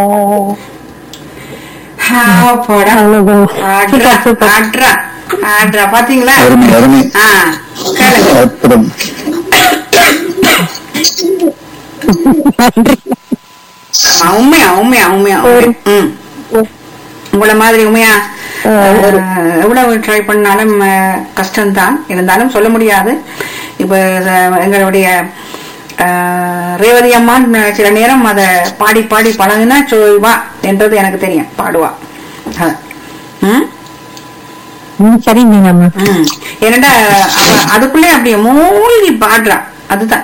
ஆ, போடா அவ்வளவுதான். ஆட்ரா super, super. ஆட்ரா ஆட்ரா பாத்தீங்களா அருமை அருமை ஆ கேளுங்க அற்புதம் ஆமா, உண்மையா உண்மையா உண்மையா உண்மையா. ம் உங்களை மாதிரி உண்மையா அஹ், எவ்வளவு ட்ரை பண்ணாலும் அஹ், கஷ்டம்தான் இருந்தாலும் சொல்ல முடியாது இப்ப அஹ், எங்களுடைய அஹ், ரேவதி அம்மா சில நேரம் அத பாடி பாடி பழகுனா சொல்வா என்றது எனக்கு தெரியும் பாடுவா அஹ். ம் ம், சரிங்க அம்மா ம். ஏன்னாடா அவ அதுக்குள்ளே அப்படியே மூழ்கி பாடுறா அதுதான்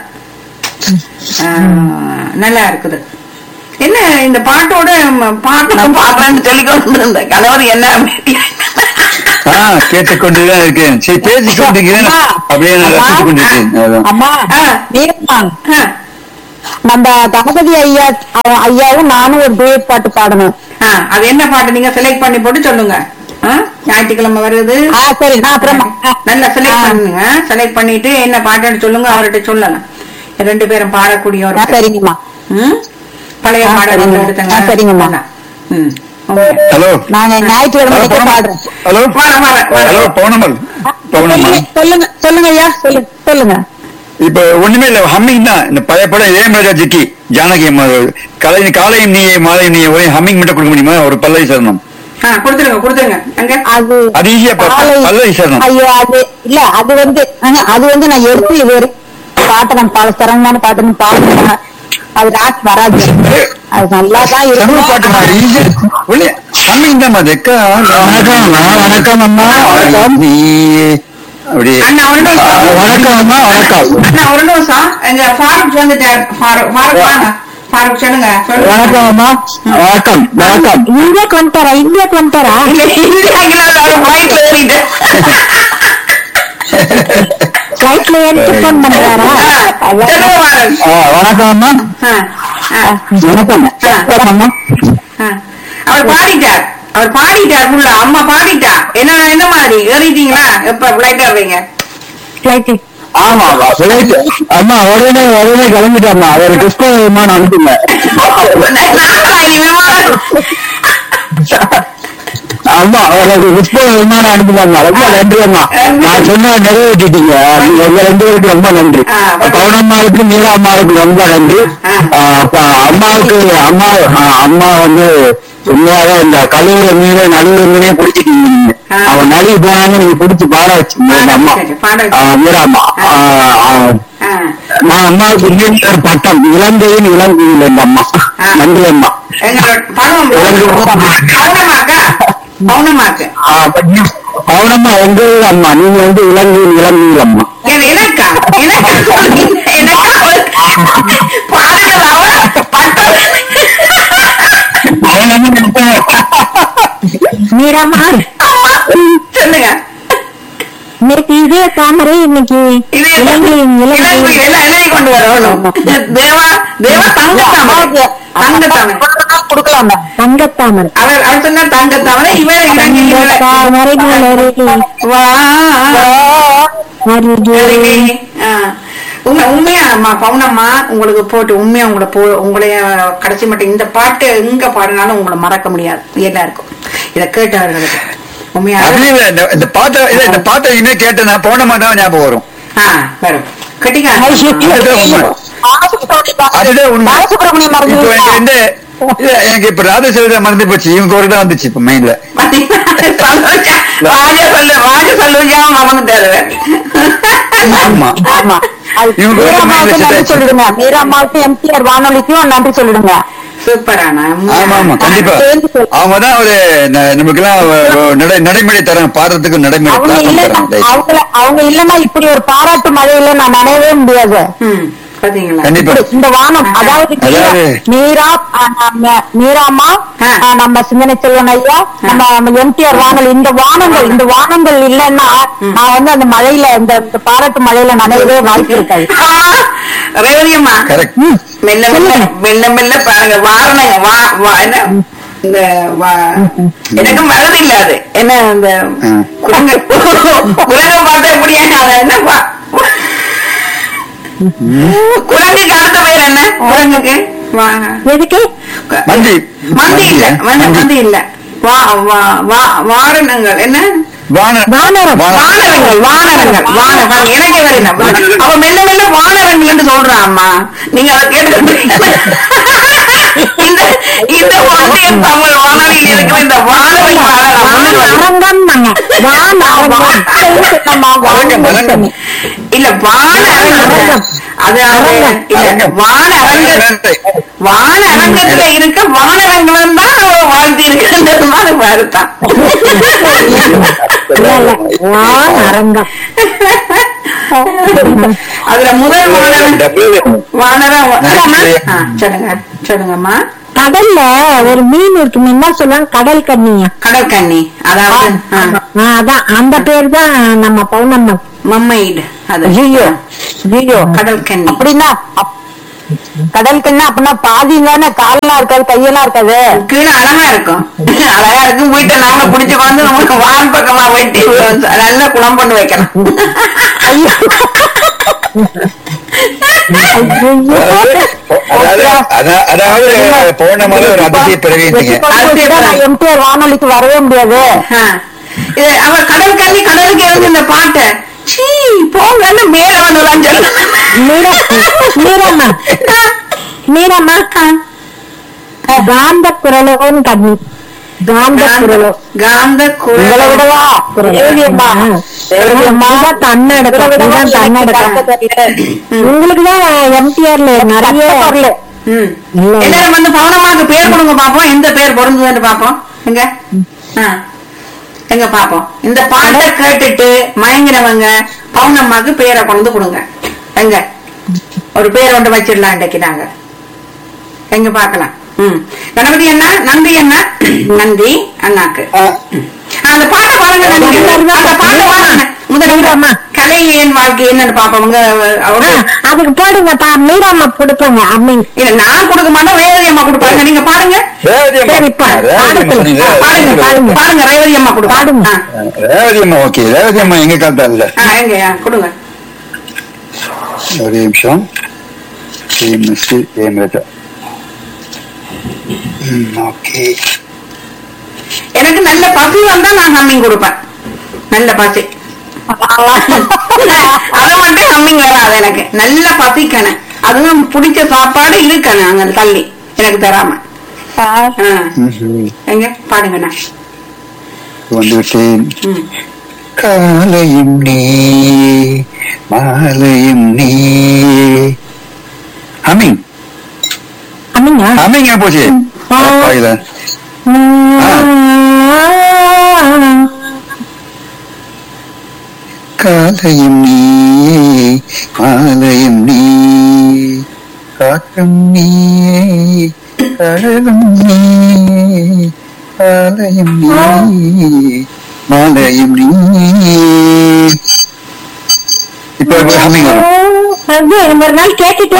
ஆஹ், நல்லா இருக்குது என்ன இந்த பாட்டோட ம, பாட்டு பாடுறேன்னு சொல்லி கொண்டு இருந்த கணவர் என்ன அமைதியா? ஆ கேட்டுக்கொண்டுதான் இருக்கேன் சரி பேசிக் கொண்டிருக்கிறேன் அம்மா, அப்படியே நான் ரசித்துக் கொண்டிருக்கேன் அதான். அம்மா ஆ. வீரம்மா ஆ, நம்ம தளபதி ஐயா அவ- ஐயாவும் நானும் ஒரு டூயட் பாட்டு பாடணும் ஆ, அது என்ன பாட்டு நீங்க செலக்ட் பண்ணி போட்டு சொல்லுங்க ஆ, ஞாயிற்றுக்கிழமை வருது ஆ சரி நான் அப்புறமா நல்லா செலக்ட் ஆ. பண்ணுங்க செலக்ட் பண்ணிட்டு என்ன பாட்டுன்னு சொல்லுங்க அவர்கிட்ட சொல்லலாம் ரெண்டு பேரும் பாடக்கூடிய ஒரு ஆ, சரிங்கம்மா ம்? பழைய ஆ, பாடல் சரிங்க. எடுத்துங்க ஆ, சரிங்கம்மா. ம் உண்மையா. ஹலோ நாங்க ஞாயிற்றுக்கிழமை ஹலோ, பவுனம். பாடுறோம் ஹலோ வரேன், வரேன், வரேன். ஹலோ பவுனமல் பவுனம்மா சொல்லுங்க, சொல்லுங்க சொல்லுங்க ஐயா சொல்லுங்க சொல்லுங்க இப்ப ஒண்ணுமே இல்ல ஹம்மிங் தான் இந்த பழைய படம் ஏமராஜா ஜிக்கி ஜானகி அம்மா கலை காலையும் நீ மாலையும் நீ ஒரே ஹம்மிங் மட்டும் கொடுக்க முடியுமா ஒரு பல்லவி சரணம் ஆ, கொடுத்துருங்க கொடுத்துருங்க அங்க அது அது ஈஸியா காலை- பல்லவி சரணம் ஐயோ அது இல்ல அது வந்து ஆஹா, அது வந்து நான் எடுத்து இது ஒரு பாட்டை நான் பல சிரமமான பாட்டு பாடுறேன் அது ராட் வராது அது நல்லா தான் தமிழ் பாட்டு மாதிரி இருக்கும் ஈஸியா ஒண்ணு ஹம்மிங் தான் அது வணக்கம் வணக்கம் அம்மா நீ அப்படியே அண்ணா, ஒரு நிமிஷம். வணக்கம் அம்மா வணக்கம் அண்ணா ஒரு நிமிஷம் எங்க ஃபாரூக் வந்துட்டார் ஃபாரூக் ஃபாரூக் வாங்க ஃபாரூக் சொல்லுங்க சொல்லுங்க வணக்கம் அம்மா வணக்கம் வணக்கம் இந்தியாக்கு வந்துட்டாரா இந்தியாக்கு வந்துட்டாரா இல்ல, இந்தியாக்குல அவர் flightல ஏறிட்டார். ஃபிளைட்ல ஏறிட்டு போன் பண்றாரா ஆ, சொல்லுங்க ஃபாரூக். ஆ, வணக்கம் அம்மா ஆ, ஆ, வணக்கம் வணக்கம் அம்மா ஆ. அவர் பாடிட்டார் அவர் பாடிட்டார் ஃபுல்லா அம்மா பாடிட்டா என்ன என்ன மாதிரி ஏறிட்டீங்களா எப்ப ஃபிளைட் ஏறுறீங்க ஃபிளைட் ஆமா ஆமா flight. அம்மா உடனே உடனே கிளம்பிட்டாம்மா அவர் கிறிஸ்தவ விமானம் அனுப்புங்க நான் இனிமே அம்மா அவருக்கு கிறிஸ்தவ விமானம் அனுப்புவாங்க ரொம்ப நன்றி அம்மா நான் சொன்ன நிறைவேற்றிட்டீங்க நீங்க உங்க ரெண்டு பேருக்கு ரொம்ப நன்றி ஆ, பவுனம்மாவுக்கு மீரா அம்மாவுக்கு ரொம்ப நன்றி ஆ, அப்ப அம்மாவுக்கு அம்மா ஆ, அம்மா வந்து உண்மையாக இந்த கழுவுற மீனை நழுவுற மீனே பிடிச்சிட்டீங்க நீங்க ஆ. அவன் நழுவி போனாங்க நீங்க பிடிச்சி பாட வச்சீங்க பாட எங்க அம்மா வச்சாச்சு, பாட ஆ, வச்சாச்சு. மீரா அம்மா ஆ, ஆ, ஆ. நான் அம்மாவுக்கு இன்னொரு பட்டம் இளந்தையின் இளங்குயில் எங்க அம்மா ஆ. நன்றி அம்மா எங்களோட பணம் பவுனமாக்கா பவுனமாக்கு ஆ, பட்டம். பவுனம்மா எங்க ஊர் அம்மா நீங்க வந்து இளங்குயில் இளங்குயில் அம்மா ஏன் எனக்கா எனக்கா சொல்றீங்க? எனக்கா பாருங்கள் அவ பட்டம் மீராமா அம்மா, சொல்லுங்க நேற்று இதே தாமரை இன்னைக்கு இது இலங்கை இலங்கை இலங்கை எல்லாம் எழுதி கொண்டு வரணும் தேவா தேவா தங்கத்தாமரை தங்கத்தாமரை கொடுக்கலாம தங்கத்தாமரை அவர் அவர் சொன்னா தங்கத்தாமரை இவர் இலங்கை தங்கத்தாமரை மலரே வா அருகே ஆ. உண்மை உண்மையா அம்மா பவுனம்மா உங்களுக்கு போட்டு உண்மையா உங்களை போ உங்களைய கடைசி மட்டும் இந்த பாட்டு எங்க பாடினாலும் உங்களை மறக்க முடியாது எல்லாருக்கும் இதை கேட்டவர்களுக்கு உண்மையா அப்படி இல்ல, இந்த- இந்த பாட்டை இல்ல, இந்த பாட்டை இனிமே கேட்டேன்னா பவுனம்மா தான் ஞாபகம் வரும் ஆ வரும் கட்டிக்கா அதுதான் உண்மை அதுதான் உண்மை பாலசுப்ரமணியம் மறந்து இப்போ எனக்கு வந்து இல்ல, எனக்கு இப்ப ராஜசேகர மறந்து போச்சு இவங்க ஒரு தான் வந்துச்சு இப்ப மைண்ட்ல சந்தோஷம். வாஜ சொல்லு வாஜ சொல்லுச்சா மறந்துட்டாரு ஆமா ஆமா அது இவங்க ஒரு மீராமாவுக்கு மைண்ட்ல நன்றி செட் சொல்லிடுங்க மீராமாவுக்கு எம்ஜிஆர் வானொலிக்கும் நன்றி சொல்லிடுங்க சூப்பரானா ஆமா ஆமா கண்டிப்பா சேர்ந்து சொல்லு. அவங்க தான் ஒரு ந- நமக்கெல்லாம் ஒரு நடை நடைமுறை தராங்க பாடுறதுக்கு நடைமுறை அவங்க platform இல்லன்னா தராங்க. அவங்க அவங்க இல்லன்னா இப்படி ஒரு பாராட்டு மழையில நான் நினைவே முடியாது ம் பாத்தீங்களா கண்டிப்பா இப்படி இந்த வானம் அதாவது அதாவது- மீரா ஆ, நம்ம மீராமா ஆ. ஆ, நம்ம சிந்தனை செல்வன் ஐயா நம்ம எம்டிஆர் வானல் இந்த வானங்கள் இந்த வானங்கள் இல்லைன்னா நான் வந்து அந்த மழையில இந்த இந்த பாராட்டு மழையில நனையவே வாய்ப்பு இருக்காது ஆ, ரேவதியம்மா கரெக்ட் மெல்ல மெல்ல மெல்ல மெல்ல பாருங்க வாரணங்க வா வா என்ன இந்த வா- எனக்கும் வருது இல்ல அது என்ன இந்த ஆ. குரங்கு குரங்க பார்த்தா எப்படியா அது என்ன பா- குரங்குக்கு அடுத்த பேர் என்ன குரங்குக்கு வா- எதுக்கு மந்தி. மந்தி இல்ல மந்தி. மந்தி மந்தி இல்ல வா வா வா வாரணங்கள் என்ன வான வானரம். வானரங்கள் வானரங்கள் வானரங்கள் எனக்கே வரல அவ மெல்ல மெல்ல வானரங்கள் என்று சொல்றான் அம்மா நீங்க அதை கேட்டு இந்த இந்த வார்த்தையை தமிழ் வானொலியில் இருக்கிற இந்த வானரங்கள் அரங்கம் வான அரங்கம் இல்ல வான அரங்கம் அது அது இல்ல வான அரங்கம் வான அரங்கத்துல இருக்க வானரங்களும் தான் வாழ்த்தி இருக்கின்றது மாதிரி வருத்தான் வான அரங்கம் அதுல முதல் வானரன் டபுள் வானரம் நன்றி. ஆ, சொல்லுங்க சொல்லுங்கம்மா கடல்ல ஒரு மீன் இருக்கு என்ன சொல்லுவாங்க கடல் கண்ணியா கடல் கண்ணி அதாவது ஆ, ஆ, அதான் அந்த பேர் தான் நம்ம பௌர்ணம்மி மம்மைடு அது ஐயோ ஐயோ கடல் கண்ணி அப்படின்னா அப்- கடல் கண்ணா அப்படின்னா பாதி தானே காலெல்லாம் இருக்காது கையெல்லாம் இருக்காது கீழே அழகா இருக்கும் அழகா இருக்கும் வீட்டை நாங்க புடிச்சு வந்து உங்களுக்கு வான் பக்கமா வெட்டி நல்ல குளம் பண்ணி வைக்கலாம் ஐயோ அதாவது அதா- அதாவது போன மாதிரி ஒரு அதிசய பிறவிங்க எம்டிஆர் வானொலிக்கு வரவே முடியாது ஆ. இது அவ கடல் கண்ணி கடலுக்கு இறந்து இந்த பாட்டை சீ போங்கன்னு மேல வந்து லஞ்சம் மீரா மீரம்மா மீரம்மா காந்த குரலோன்னு கண்ணி காந்த குரலோ காந்த உங்களை குரல் விடவா தேவியம்மா தேவியம்மா தன்னடக்கம் இதான் தன்னடக்கம் உங்களுக்கு தான் எம்டிஆர்ல நிறைய வரல ம். இல்ல. எல்லாரும் வந்து பவுனம்மாக்கு பேர் கொடுங்க பாப்போம் எந்த பேர் பொருந்ததுன்னு பாப்போம் எங்க ஆ. எங்க பாப்போம் இந்த பாட்டை கேட்டுட்டு மயங்கினவங்க பவுனம்மாக்கு பேரை கொண்டு கொடுங்க எங்க ஒரு பேர் ஒன்று வச்சிடலாம் இன்னைக்கு நாங்க எங்க பாக்கலாம் ம் கணபதி அண்ணா நன்றி அண்ணா நன்றி அண்ணாக்கு ம். ஆ, அந்த பாட்டை பாருங்க நன்றி அந்த பாட்டை பாருங்க முதல்ல கலை என் வாழ்க்கை என்னன்னு பாப்போம் உங்க அவங்க அதுக்கு போடுங்கப்பா மீராம்மா கொடுப்போங்க அம்மிங் இல்ல நான் கொடுக்க மாட்டேன் ரேவதி அம்மா கொடுப்பாங்க நீங்க பாருங்க ரேவதி அம்மா. சரிப்பா. ரேவதி அம்மா சொன்னீங்க. பாருங்க பாருங்க பாருங்க ரேவதி அம்மா கொடுப்பாங்க பாடுங்க. ஆ, ரேவதி அம்மா ஓகே ரேவதி அம்மா எங்க காலத்தா இல்ல ஆ, எங்கயா கொடுங்க ஒரு நிமிஷம் ஏஎம்எஸ் ஏஎம்எஸ் ஓகே எனக்கு நல்ல பசி வந்தா நான் ஹம்மிங் கொடுப்பேன் நல்ல பசி அது மட்டும் ஹம்மிங் வராது எனக்கு நல்ல பசிக்கணும் அதுவும் பிடிச்ச சாப்பாடு இருக்கணும் அங்க தள்ளி எனக்கு தராம ஆ, எங்க பாடுங்கண்ணா வந்துவிட்டேன் ம். காலையும் நீ மாலையும் நீ ஹமிங் அம்மிங்க ஹமிங் போச்சு பாயில காலையும் நீ மாலையும் நீ காற்றும் நீ கடலும் நீ காலையும் நீ மாலையும் நீ இப்ப ஹமிங் வரும் அது ஒரு நாள் கேட்டுட்டு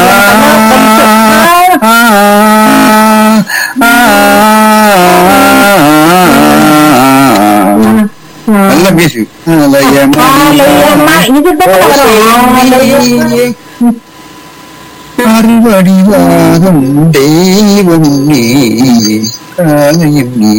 நல்ல மியூசிக் அறிவடிவாகும் தெய்வம் நீ காலையும் நீ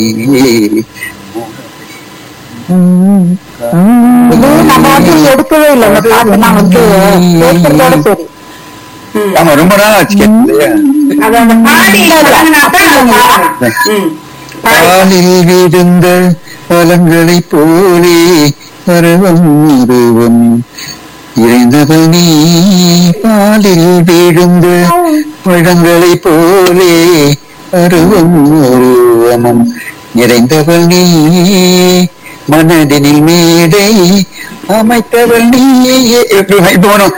எடுக்கவே இல்லை இந்த பாட்டு நான் வந்து கேட்கறதோட சரி ம். ஆமா ரொம்ப நாள் ஆச்சு கேட்கலையா அது அந்த பாடி பழகுனாத்தான் அது பாடலாம். ம். பாடி. பாலில் விழுந்த பழங்களைப் போலே பருவம் உருவம் இறைந்தவள் நீ பாலில் விழுந்த பழங்களைப் போலே பருவம் உருவமும் நிறைந்தவள் நீ மனதினில் மேடை அமைத்தவள் நீ எப்படி இப்ப வரும்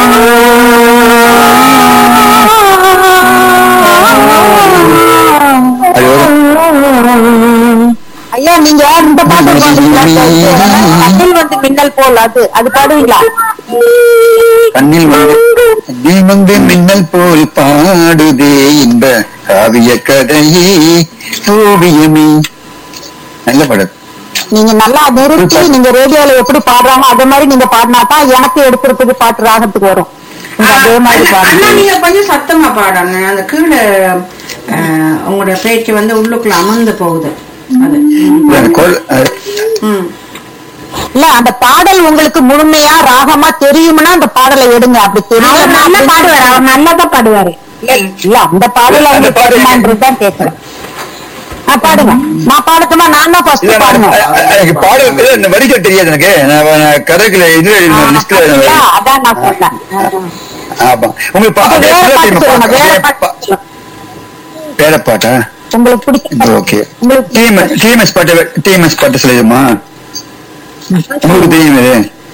அது வரும் ஐயா நீங்க இந்த பாட்டு பாடுவீங்களா கண்ணில் வந்து மின்னல் போல் அது அது பாடுவீங்களா கண்ணில் வந்து கண்ணில் வந்து மின்னல் போல் பாடுதே இந்த காவிய கதையே ஓவியமே நல்ல படம் நீங்க நல்லா நிறுத்தி நீங்க ரேடியோல எப்படி பாடுறாங்க அதே மாதிரி நீங்க பாடினா தான் எனக்கு எடுக்கிறதுக்கு பாட்டு ராகத்துக்கு வரும் நீங்க அதே மாதிரி அண்ணா, அண்ணா, பாடுங்க நீங்க கொஞ்சம் சத்தமா பாடுங்க அந்த கீழே அஹ், உங்களுடைய பேச்சு வந்து உள்ளுக்குள்ள அமர்ந்து போகுது அது எனக்கு கொல்- அஹ், ம் இல்ல அந்த பாடல் உங்களுக்கு முழுமையா ராகமா தெரியும்னா அந்த பாடலை எடுங்க அப்படி தெரியும் நல்லா பாடுவாரு அவர் நல்லா தான் பாடுவாரு இல்ல அந்த பாடல் அந்த அவங்களுக்கு பாடல் தெரியுமான்றது தான் கேட்கிறேன் ஆ, பாடுங்க நான் பாடட்டுமா நான் தான் ஃபர்ஸ்ட் இல்ல, நான் பாடுங்க அ- அ- எனக்கு பாடல் இல்ல, இந்த வரிகள் தெரியாது எனக்கு நான் நான் கதைக்குள்ள இது லிஸ்ட்ல அப்படியா? அதான் நான் சொன்னேன் ஆமா உங்களுக்கு பா- அப்ப அது வேற எத்தனை பாட்டு தெரியுமா? சொல்லுங்க வேற பா- பாட்டு சொல்லுங்க. வேற பாட்டா உங்களுக்கு பிடிச்ச ஓகே உங்களுக்கு டிஎம்எஸ் டிஎம்எஸ் பாட்டு டிஎம்எஸ் பாட்டு சொல்லிடுமா உங்களுக்கு தெரியும் இது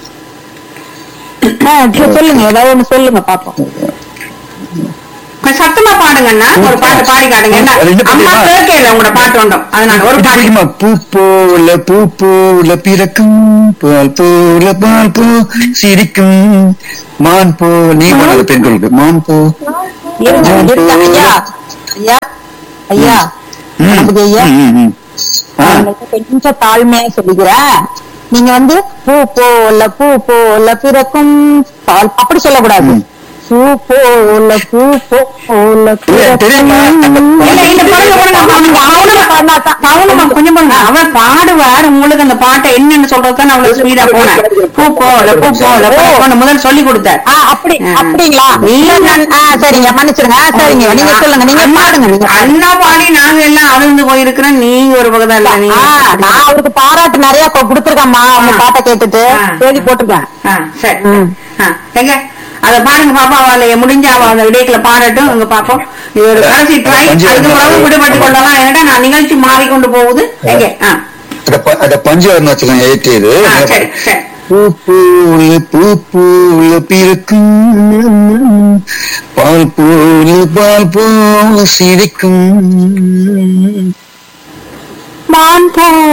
ஆ, சரி, சொல்லுங்க ஏதாவது ஒண்ணு சொல்லுங்க பாப்போம் கொஞ்சம் சத்தமா பாடுங்கண்ணா ஒரு பாட்டு பாடி காட்டுங்க என்ன அது என்ன அம்மா தெரியுமா? கேட்கல உங்களோட பாட்டு உண்டும் அதனால ஒரு இது பாட்டு பிடிக்குமா பூ போல பூ போல பிறக்கும் பால் போல பால் போ சிரிக்கும் மான் போ நீ பண்ணாத பெண்களுக்கு மான் போ இருங்க, இருங்க. ஐயா ஐயா ஐயா ம், கணபதி ஐயா ம், ம், ம். ஆ, உங்களுக்கு கொஞ்சம் தாழ்மையா சொல்லிக்கிறேன் நீங்க வந்து பூ போல பூ போல பிறக்கும் பால் அப்படி சொல்லக்கூடாது ம். பூ போல பூ போல இல்ல, தெரியுமா? அந்த இல்ல இல்ல பாருங்க பாருங்க அவங்க அவனும் அவனும் கொஞ்சம் பாருங்க அவன் பாடுவார் உங்களுக்கு அந்த பாட்டை என்னன்னு சொல்றதுதான் அவ்வளவு ஸ்பீடா போனேன் பூ போல பூ போல பூ போல முதல்ல சொல்லி கொடுத்தார் ஆ, அப்படி ஆ. அப்படிங்களா நீ- இல்ல, நான்- ஆ, சரிங்க மன்னிச்சிருங்க ஆ, சரிங்க நீங்க சொல்லுங்க நீங்க பாடுங்க நீங்க பாடுங்க. அண்ணா பாடி நாங்க எல்லாம் அழுந்து போயிருக்கிறோம் நீங்க ஒரு பக்கம் இல்ல நீங்க ஆ, நான் அவருக்கு பாராட்டு நிறைய கொ- கொடுத்திருக்கேன்மா உங்க ஆ. பாட்டை கேட்டுட்டு ஆ. எழுதி போட்டிருக்கேன் ஆ, சரி ம். ஆ, எங்க அத பாருங்க பாப்பா அவளை முடிஞ்ச அவ அந்த இடைக்குள்ள பாடட்டும் இங்க பாப்போம் இது ஒரு கடைசி ட்ரை கொஞ்சம் அதுக்கு பிறகு விடுபட்டு கொள்ளலாம் ஏன்னா நான் நிகழ்ச்சி மாறிக்கொண்டு போகுது எங்க ஆ அத ப- அத பஞ்சு வரணும் வச்சுக்கோங்க ஏற்றி இது ஆ, சரி சரி பூ போல பூ போல பிறக்கும் பால் போல பால் போல சிரிக்கும் மான் போல